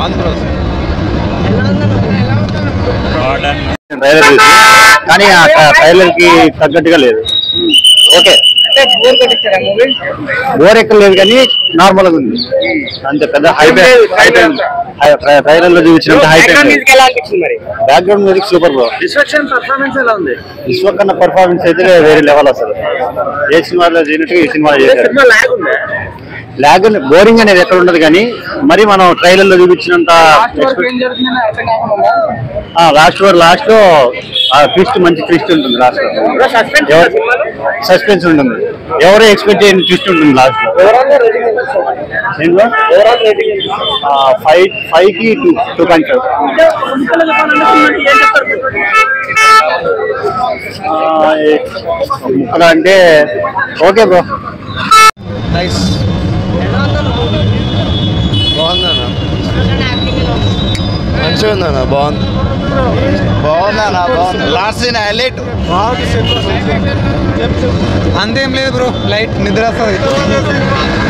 బాగుంది bro trailer చూసి కానీ ఆ ట్రైలర్ కి తగ్గట్టుగా లేదు ఓకే బోర్ ఎక్కడ లేదు కానీ నార్మల్ గా ఉంది అంతే పెద్ద హైప్ ట్రైలర్ లో చూపించినంత hype background music super bro destruction performance ఎలా ఉంది విశ్వకన్న పర్ఫార్మెన్స్ అయితే వేరే లెవెల్ అసలు ఏ సినిమాలో చేయనట్టుగా ఈ సినిమా చేశారు సినిమా లాగ్ ఉంది లాగ్ బోరింగ్ అనేది ఎక్కడ ఉండదు కానీ మరి మనం ట్రైలర్ లో చూపించినంత లాస్ట్ వర్ లాస్ట్ లో ట్విస్ట్ మంచి ట్విస్ట్ ఉంటుంది లాస్ట్ లో సస్పెన్స్ సస్పెన్స్ ఉంటుంది ఎవరు ఎక్స్పెక్ట్ చేయని ట్విస్ట్ ఉంటుంది లాస్ట్ లో దీంట్లో ఫైవ్ ఫైవ్ కి టూ టూ పాయింట్ ఫైవ్ ముక్కలు అంటే ఓకే బ్రో నైస్ బాగుందన్నా మంచిగా ఉందన్న బాగుంది బాగుందన్న బాగుంది లాస్ట్ సీన్ హైలైట్ అంతేం లేదు బ్రో లైట్ నిద్ర వస్తుంది